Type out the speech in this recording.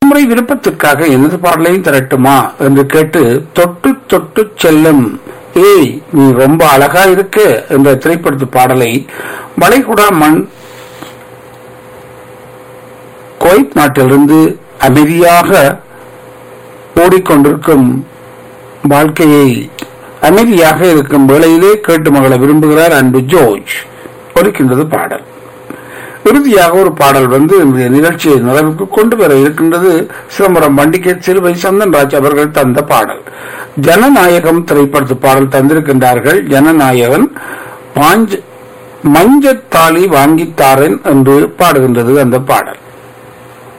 முறை விருப்பத்திற்காக எனது பாடலையும் தரட்டுமா என்று கேட்டு தொட்டு தொட்டு செல்லும் ஏய் நீ ரொம்ப அழகா இருக்கு என்ற திரைப்படத்து பாடலை வளைகுடா மண் குவைத் நாட்டிலிருந்து அமைதியாக ஓடிக்கொண்டிருக்கும் வாழ்க்கையை அமைதியாக இருக்கும் வேளையிலே கேட்டு மகள விரும்புகிறார் அன்பு ஜோர்ஜ் ஒலிக்கின்றது பாடல் இறுதியாக ஒரு பாடல் வந்து இன்றைய நிகழ்ச்சியை நிறைவுக்கு கொண்டு வர இருக்கின்றது சிதம்பரம் பண்டிகை சிறுவை சந்தன்ராஜ் அவர்கள் தந்த பாடல் ஜனநாயகம் திரைப்படத்து பாடல் தந்திருக்கின்றார்கள் ஜனநாயகன் பாஞ்ச மஞ்சத்தாளி வாங்கித்தாரன் என்று பாடுகின்றது அந்த பாடல்